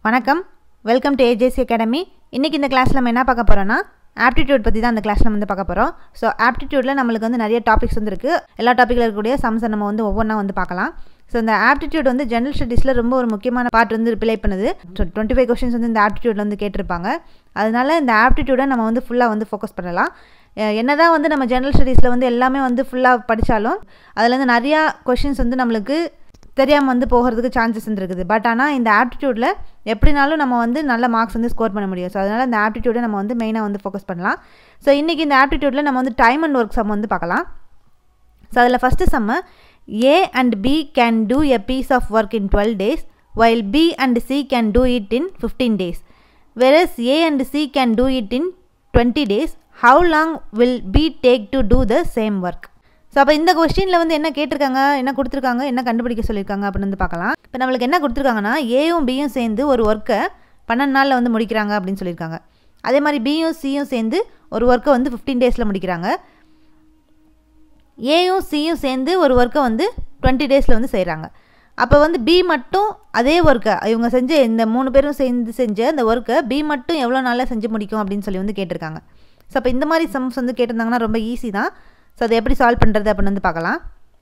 வணக்கம் welcome to AJC academy இன்றைக்கி இந்த கிளாஸில் நம்ம என்ன பார்க்க போகிறோன்னா ஆப்டிடியூட் பற்றி தான் அந்த கிளாஸில் வந்து பார்க்க போகிறோம் ஸோ ஆப்டிடியூடில் நம்மளுக்கு வந்து நிறைய டாபிக்ஸ் வந்து இருக்குது எல்லா டாப்பிக்கில் இருக்கக்கூடிய சம்ஸை நம்ம வந்து ஒவ்வொன்றா வந்து பார்க்கலாம் ஸோ இந்த ஆப்டிடியூட் வந்து ஜென்ரல் ஸ்டடீஸில் ரொம்ப ஒரு முக்கியமான பார்ட் வந்து ரிப்ளை பண்ணுது டுவெண்ட்டி ஃபைவ் கொஷின்ஸ் வந்து இந்த ஆப்டிடியூடில் வந்து கேட்டிருப்பாங்க அதனால இந்த ஆப்டிடியூடை நம்ம வந்து ஃபுல்லாக வந்து ஃபோக்கஸ் பண்ணலாம் என்னதான் வந்து நம்ம ஜென்ரல் ஸ்டடீஸில் வந்து எல்லாமே வந்து ஃபுல்லாக படித்தாலும் அதில் வந்து நிறையா கொஷின்ஸ் வந்து நம்மளுக்கு தெரியாமல் வந்து போகிறதுக்கு சான்சஸ் இருக்குது பட் ஆனால் இந்த ஆப்டிடியூடில் எப்படினாலும் நம்ம வந்து நல்ல மார்க்ஸ் வந்து ஸ்கோர் பண்ண முடியும் ஸோ அதனால் இந்த ஆப்டிடியூடை நம்ம வந்து மெயினாக வந்து ஃபோக்கஸ் பண்ணலாம் ஸோ இன்றைக்கி இந்த ஆப்டிடியூடில் நம்ம வந்து டைம் அண்ட் ஒர்க் சம் வந்து பார்க்கலாம் ஸோ அதில் ஃபஸ்ட்டு செம்ம A and B can do a piece of work in twelve days while B and C can do it in fifteen days whereas A and C can do it in twenty days how long will B take to do the same work so அப்போ இந்த கொஸ்டினில் வந்து என்ன கேட்டிருக்காங்க என்ன கொடுத்துருக்காங்க என்ன கண்டுபிடிக்க சொல்லியிருக்காங்க அப்படின்னு வந்து பார்க்கலாம் இப்போ நம்மளுக்கு என்ன கொடுத்துருக்காங்கன்னா ஏயும் பியும் சேர்ந்து ஒரு ஒர்க்கை பன்னெண்டு நாளில் வந்து முடிக்கிறாங்க அப்படின்னு சொல்லியிருக்காங்க அதே மாதிரி பியும் சியும் சேர்ந்து ஒரு ஒர்க்கை வந்து ஃபிஃப்டீன் டேஸில் முடிக்கிறாங்க ஏயும் சியும் சேர்ந்து ஒரு ஒர்க்கை வந்து டுவெண்ட்டி டேஸில் வந்து செய்கிறாங்க அப்போ வந்து பி மட்டும் அதே ஒர்க்கை இவங்க செஞ்ச இந்த மூணு பேரும் சேர்ந்து செஞ்ச அந்த ஒர்க்கை பி மட்டும் எவ்வளோ நாளில் செஞ்சு முடிக்கும் அப்படின்னு சொல்லி வந்து கேட்டிருக்காங்க ஸோ அப்போ இந்த மாதிரி சம்ஸ் வந்து கேட்டிருந்தாங்கன்னா ரொம்ப ஈஸி தான் ஸோ அதை எப்படி சால்வ் பண்ணுறது அப்படின்னு வந்து பார்க்கலாம்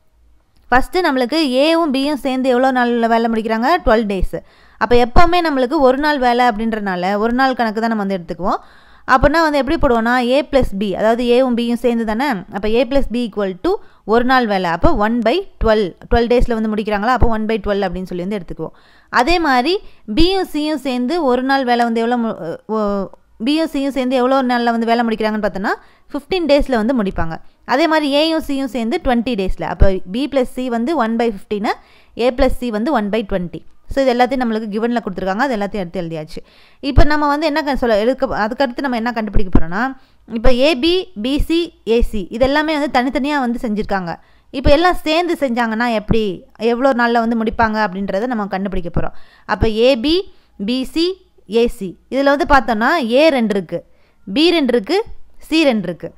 ஃபஸ்ட்டு நம்மளுக்கு ஏவும் பியும் சேர்ந்து எவ்வளோ நாள் வேலை முடிக்கிறாங்க டுவெல் டேஸு அப்போ எப்போவுமே நம்மளுக்கு ஒரு நாள் வேலை அப்படின்றனால ஒரு நாள் கணக்கு தான் நம்ம வந்து எடுத்துக்குவோம் அப்படின்னா வந்து எப்படி போடுவோம்னா ஏ ப்ளஸ் பி அதாவது ஏவும் பியும் சேர்ந்து தானே அப்போ A plus B equal to ஒரு நாள் வேலை அப்போ ஒன் பை டுவெல் டுவெல் டேஸில் வந்து முடிக்கிறாங்களா அப்போ ஒன் பை டுவெல் அப்படின்னு சொல்லி வந்து எடுத்துக்குவோம் அதே மாதிரி பியும் சியும் சேர்ந்து ஒரு நாள் வேலை வந்து எவ்வளோ பியும் சியும் சேர்ந்து எவ்வளோ நாளில் வந்து வேலை முடிக்கிறாங்கன்னு பார்த்தோன்னா ஃபிஃப்டீன் டேஸில் வந்து முடிப்பாங்க அதே மாதிரி ஏயும் சியும் சேர்ந்து டுவெண்ட்டி டேஸில் அப்போ பி ப்ளஸ் சி வந்து ஒன் பை ஃபிஃப்டீனு ஏ ப்ளஸ் சி வந்து ஒன் பை டுவெண்ட்டி ஸோ இது எல்லாத்தையும் நம்மளுக்கு கிவனில் கொடுத்துருக்காங்க அது எல்லாத்தையும் எடுத்து எழுதியாச்சு இப்போ நம்ம வந்து என்ன சொல்ல எடுக்க அதுக்கடுத்து நம்ம என்ன கண்டுபிடிக்க போகிறோன்னா இப்போ ஏபி பிசி ஏசி இது எல்லாமே வந்து தனித்தனியாக வந்து செஞ்சுருக்காங்க இப்போ எல்லாம் சேர்ந்து செஞ்சாங்கன்னா எப்படி எவ்வளோ நாளில் வந்து முடிப்பாங்க அப்படின்றத நம்ம கண்டுபிடிக்க போகிறோம் அப்போ ஏபி பிசி ஏசி இதில் வந்து பார்த்தோன்னா ஏ ரெண்டு இருக்குது பி ரெண்டு இருக்குது சி ரெண்டு இருக்குது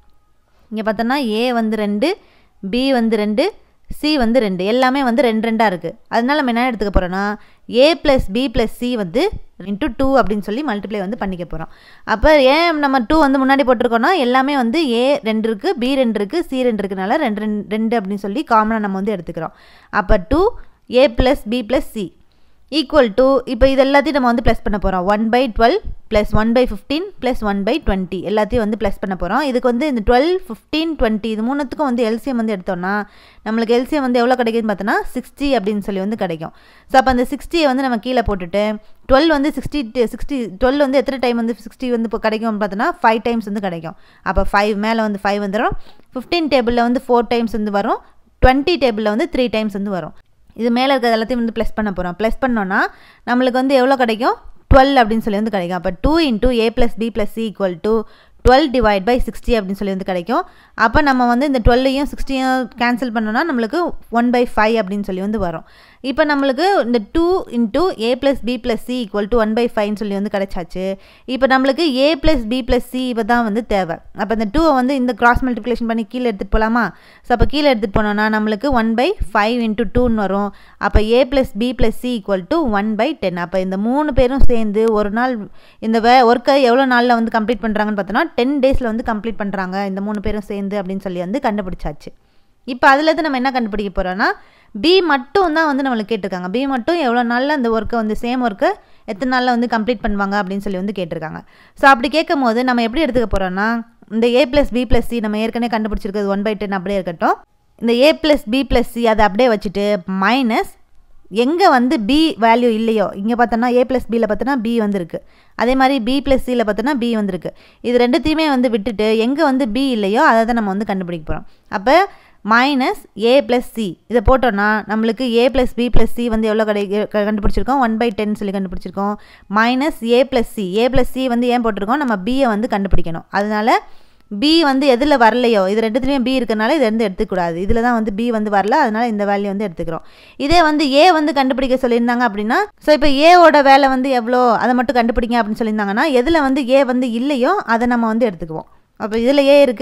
இங்கே பார்த்தோன்னா ஏ வந்து ரெண்டு பி வந்து ரெண்டு சி வந்து ரெண்டு எல்லாமே வந்து ரெண்டு ரெண்டாக இருக்குது அதனால நம்ம என்ன எடுத்துக்க போகிறோன்னா A plus B plus C வந்து இன்ட்டு டூ அப்படின்னு சொல்லி மல்டிப்ளை வந்து பண்ணிக்க போகிறோம் அப்போ ஏன் நம்ம டூ வந்து முன்னாடி போட்டிருக்கோன்னா எல்லாமே வந்து ஏ ரெண்டு இருக்குது பி ரெண்டு இருக்குது சி ரெண்டு இருக்குனால ரெண்டு ரெண்டு ரெண்டு அப்படின்னு சொல்லி காமனாக நம்ம வந்து எடுத்துக்கிறோம் அப்போ two A plus B plus C equal to இப்போ இது எல்லாத்தையும் நம்ம வந்து ப்ளஸ் பண்ண போகிறோம் one by twelve plus one by fifteen plus one by twenty எல்லாத்தையும் வந்து ப்ளஸ் பண்ண போகிறோம் இதுக்கு வந்து இந்த டுவெல் ஃபிஃப்டீன் டுவெண்ட்டி இது மூணுத்துக்கும் வந்து எல்சிஎம் வந்து எடுத்தோம்னா நம்மளுக்கு எல்சிஎம் வந்து எவ்வளோ கிடைக்குதுன்னு பார்த்தோன்னா சிக்ஸ்டி அப்படின்னு சொல்லி வந்து கிடைக்கும் ஸோ அப்போ அந்த சிக்ஸ்டியை வந்து நம்ம கீழே போட்டுட்டு டுவெல் வந்து சிக்ஸ்டி சிக்ஸ்டி டுவெல் வந்து எத்தனை டைம் வந்து சிக்ஸ்டி வந்து இப்போ கிடைக்கும் பார்த்தோன்னா ஃபைவ் டைம்ஸ் வந்து கிடைக்கும் அப்போ ஃபைவ் மேலே வந்து ஃபைவ் வந்துடும் ஃபிஃப்டீன் டேபிளில் வந்து ஃபோர் டைம்ஸ் வந்து வரும் டுவெண்ட்டி டேபிளில் வந்து த்ரீ டைம்ஸ் வந்து வரும் இது மேலே இருக்கிறது எல்லாத்தையும் வந்து ப்ளஸ் பண்ண போகிறோம் ப்ளஸ் பண்ணோன்னா நம்மளுக்கு வந்து எவ்வளோ கிடைக்கும் டுவெல் அப்படின்னு சொல்லி வந்து கிடைக்கும் அப்போ two into A plus B plus C equal to twelve divide by sixty அப்படின்னு சொல்லி வந்து கிடைக்கும் அப்போ நம்ம வந்து இந்த டுவெல்லையும் சிக்ஸ்டியும் கேன்சல் பண்ணோன்னா நம்மளுக்கு ஒன் பை ஃபைவ் அப்படின்னு சொல்லி வந்து வரும் இப்போ நம்மளுக்கு இந்த two into A plus B plus C equal to one by ஃபைவ்னு சொல்லி வந்து கிடைச்சாச்சு இப்போ நம்மளுக்கு A plus B plus C இப்போ தான் வந்து தேவை அப்போ இந்த டூவை வந்து இந்த கிராஸ் மல்டிப்ளிகேஷன் பண்ணி கீழே எடுத்துகிட்டு போகலாமா ஸோ அப்போ கீழே எடுத்துகிட்டு போனோன்னா நம்மளுக்கு ஒன் பை ஃபைவ் இன்ட்டு டூன்னு வரும் அப்போ A plus B plus C equal to one by ten அப்போ இந்த மூணு பேரும் சேர்ந்து ஒரு நாள் இந்த வே ஒர்க்கை எவ்வளோ நாளில் வந்து கம்ப்ளீட் பண்ணுறாங்கன்னு பார்த்தோன்னா டென் டேஸில் வந்து கம்ப்ளீட் பண்ணுறாங்க இந்த மூணு பேரும் சேர்ந்து அப்படின்னு சொல்லி வந்து கண்டுபிடிச்சாச்சு இப்போ அதுலேருந்து நம்ம என்ன கண்டுபிடிக்க போகிறோன்னா பி மட்டும் தான் வந்து நம்மளுக்கு கேட்டிருக்காங்க பி மட்டும் எவ்வளோ நாளில் அந்த ஒர்க்கை வந்து சேம் ஒர்க்கை எத்தனை நாளில் வந்து கம்ப்ளீட் பண்ணுவாங்க அப்படின்னு சொல்லி வந்து கேட்டிருக்காங்க ஸோ அப்படி கேட்கும் போது நம்ம எப்படி எடுத்துக்க போகிறோன்னா இந்த A plus B plus C நம்ம ஏற்கனவே கண்டுபிடிச்சிருக்கிறது ஒன் பை டென் அப்படியே இருக்கட்டும் இந்த A plus B plus C அதை அப்படியே வச்சுட்டு மைனஸ் எங்கே வந்து பி வேல்யூ இல்லையோ இங்கே பார்த்தோன்னா ஏ ப்ளஸ் பியில் பார்த்தோன்னா பி வந்துருக்கு அதே மாதிரி பி ப்ளஸ் சியில் பார்த்தோன்னா பி வந்திருக்கு இது ரெண்டுத்தையுமே வந்து விட்டுட்டு எங்கே வந்து பி இல்லையோ அதை தான் நம்ம வந்து கண்டுபிடிக்க போகிறோம் அப்போ மைனஸ் ஏ ப்ளஸ் சி இதை போட்டோன்னா நம்மளுக்கு A plus B plus C வந்து எவ்வளோ கடை கண்டுபிடிச்சிருக்கோம் ஒன் பை டென் சொல்லி கண்டுபிடிச்சிருக்கோம் minus A plus C A plus C வந்து ஏன் போட்டிருக்கோம் நம்ம பியை வந்து கண்டுபிடிக்கணும் அதனால் பி வந்து எதில் வரலையோ இது ரெண்டுத்துலேயும் பி இருக்கிறனால இது வந்து எடுத்துக்கூடாது இதில் தான் வந்து பி வந்து வரல அதனால் இந்த வேல்யூ வந்து எடுத்துக்கிறோம் இதே வந்து ஏ வந்து கண்டுபிடிக்க சொல்லியிருந்தாங்க அப்படின்னா ஸோ இப்போ ஏவோட வேலை வந்து எவ்வளோ அதை மட்டும் கண்டுபிடிங்க அப்படின்னு சொல்லியிருந்தாங்கன்னா எதில் வந்து ஏ வந்து இல்லையோ அதை நம்ம வந்து எடுத்துக்குவோம் அப்போ இதில் ஏ இருக்குது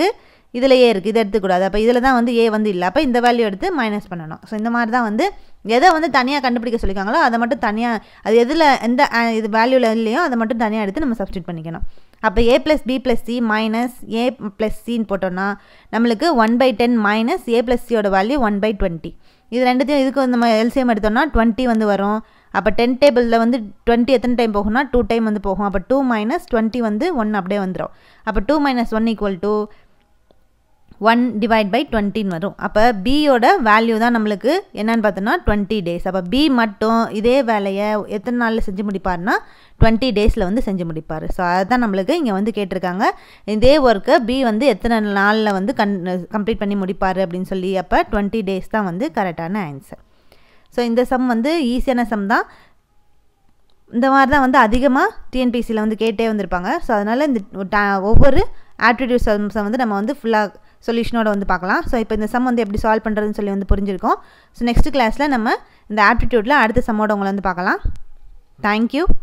இதில் ஏ இருக்குது இதை எடுத்துக்கூடாது அப்போ இதில் தான் வந்து ஏ வந்து இல்லை அப்போ இந்த வேல்யூ எடுத்து மைனஸ் பண்ணணும் ஸோ இந்த மாதிரி தான் வந்து எதை வந்து தனியாக கண்டுபிடிக்க சொல்லியிருக்காங்களோ அதை மட்டும் தனியாக அது எதில் எந்த அஹ், இது வேல்யூவில் இல்லையோ அதை மட்டும் தனியாக எடுத்து நம்ம சப்ஸ்டியூட் பண்ணிக்கணும் அப்போ A plus B plus C minus A plus சின்னு போட்டோம்னா நம்மளுக்கு one by ten minus A plus சியோட வேல்யூ ஒன் பை டுவெண்ட்டி இது ரெண்டுத்தையும் இதுக்கு நம்ம எல்சிஎம் எடுத்தோம்னா டுவெண்ட்டி வந்து வரும் அப்போ டென் டேபிளில் வந்து டுவெண்ட்டி எத்தனை டைம் போகும்னா டூ டைம் வந்து போகும் அப்போ டூ மைனஸ் டுவெண்ட்டி வந்து ஒன் அப்படியே வந்துடும் அப்போ two minus one equal to one divide by டுவெண்ட்டின்னு வரும் அப்போ பியோட வேல்யூ தான் நம்மளுக்கு என்னன்னு பார்த்தோன்னா டுவெண்ட்டி டேஸ் அப்போ பி மட்டும் இதே வேலையை எத்தனை நாளில் செஞ்சு முடிப்பார்னா டுவெண்ட்டி டேஸில் வந்து செஞ்சு முடிப்பார் ஸோ அதுதான் நம்மளுக்கு இங்கே வந்து கேட்டிருக்காங்க இதே ஒர்க்கை பி வந்து எத்தனை நாளில் வந்து கன் கம்ப்ளீட் பண்ணி முடிப்பார் அப்படின்னு சொல்லி அப்போ டுவெண்ட்டி டேஸ் தான் வந்து கரெக்டான ஆன்சர் ஸோ இந்த சம் வந்து ஈஸியான சம் தான் இந்த மாதிரி தான் வந்து அதிகமாக டிஎன்பிசியில் வந்து கேட்டே வந்திருப்பாங்க ஸோ அதனால் இந்த ta- ஒவ்வொரு ஆப்டிடியூட் சம்ஸை வந்து நம்ம வந்து ஃபுல்லாக சொல்யூஷனோட வந்து பார்க்கலாம் ஸோ இப்போ இந்த சம் வந்து எப்படி சால்வ் பண்ணுறதுன்னு சொல்லி வந்து புரிஞ்சிருக்கோம் ஸோ நெக்ஸ்ட் கிளாஸில் நம்ம இந்த ஆப்டிடியூட்டில் அடுத்த சம்மோட உங்களை வந்து பார்க்கலாம் தேங்க்யூ